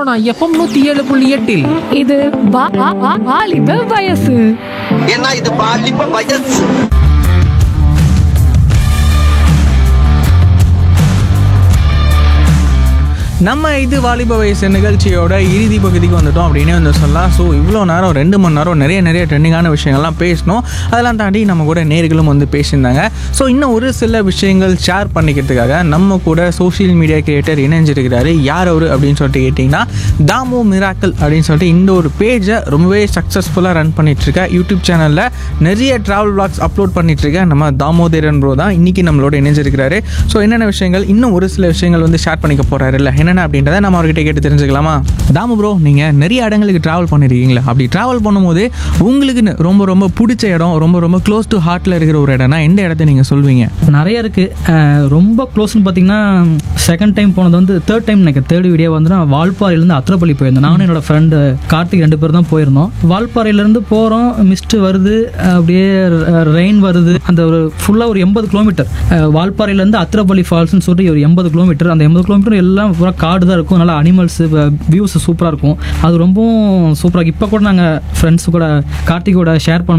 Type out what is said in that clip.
Sona FM நூத்தி ஏழு புள்ளி எட்டில் இது வா- வா- வா- வாலிப வயசு ஏன்னா இது பாலிப்ப வயசு நம்ம இது வாலிப வயசு நிகழ்ச்சியோட இறுதி பகுதிக்கு வந்துட்டோம் அப்படின்னு வந்து சொல்லலாம் ஸோ இவ்வளோ நேரம் ரெண்டு மணி நேரம் நிறைய நிறைய ட்ரெண்டிங்கான விஷயங்கள்லாம் பேசணும் அதெல்லாம் தாண்டி நம்ம கூட நேர்களும் வந்து பேசியிருந்தாங்க ஸோ இன்னும் ஒரு சில விஷயங்கள் ஷேர் பண்ணிக்கிறதுக்காக நம்ம கூட சோஷியல் மீடியா கிரியேட்டர் இணைஞ்சிருக்கிறாரு யார் அவர் அப்படின்னு சொல்லிட்டு கேட்டிங்கன்னா தாமோ மிராக்கல் அப்படின்னு சொல்லிட்டு இந்த ஒரு பேஜை ரொம்பவே சக்ஸஸ்ஃபுல்லாக ரன் பண்ணிகிட்ருக்க யூடியூப் சேனலில் நிறைய ட்ராவல் vlogs அப்லோட் பண்ணிகிட்ருக்க நம்ம தாமோதரன் ப்ரோ தான் இன்றைக்கி நம்மளோட இணைஞ்சிருக்கிறாரு ஸோ என்னென்ன விஷயங்கள் இன்னும் ஒரு சில விஷயங்கள் வந்து ஷேர் பண்ணிக்க போகிறாரு இல்லை என்னென்ன அப்படின்றத நம்ம அவர்கிட்ட கேட்டு தெரிஞ்சுக்கலாமா தாமு ப்ரோ நீங்கள் நிறைய இடங்களுக்கு ட்ராவல் பண்ணியிருக்கீங்களா அப்படி ட்ராவல் பண்ணும்போது உங்களுக்கு ரொம்ப ரொம்ப பிடிச்ச இடம் ரொம்ப ரொம்ப க்ளோஸ் டு ஹார்ட்டில் இருக்கிற ஒரு இடம்னா எந்த இடத்த நீங்கள் சொல்வீங்க நிறைய இருக்கு அஹ் ரொம்ப க்ளோஸ்னு பார்த்தீங்கன்னா செகண்ட் டைம் போனது வந்து தேர்ட் டைம் எனக்கு தேர்ட் வீடியோ வந்து நான் வால்பாறையிலேருந்து அத்திரப்பள்ளி போயிருந்தேன் நானும் என்னோட ஃப்ரெண்டு கார்த்திக் ரெண்டு பேர் தான் போயிருந்தோம் வால்பாறையிலேருந்து போகிறோம் மிஸ்ட் வருது அப்படியே ரெயின் வருது அந்த ஒரு ஃபுல்லாக ஒரு எண்பது கிலோமீட்டர் வால்பாறையிலேருந்து அத்திரப்பள்ளி ஃபால்ஸ்னு சொல்லிட்டு ஒரு எண்பது கிலோமீட்டர் அந்த எண்பது கிலோமீட்டர் எல்லாம் பூரா காடு தான் இருக்கும் நல்லா அனிமல்ஸ் வியூஸ் சூப்பராக இருக்கும் அது ரொம்பவும் சூப்பராக இப்போ கூட நாங்கள் ஃப்ரெண்ட்ஸ் கூட கார்த்திகோட ஷேர் பண்ண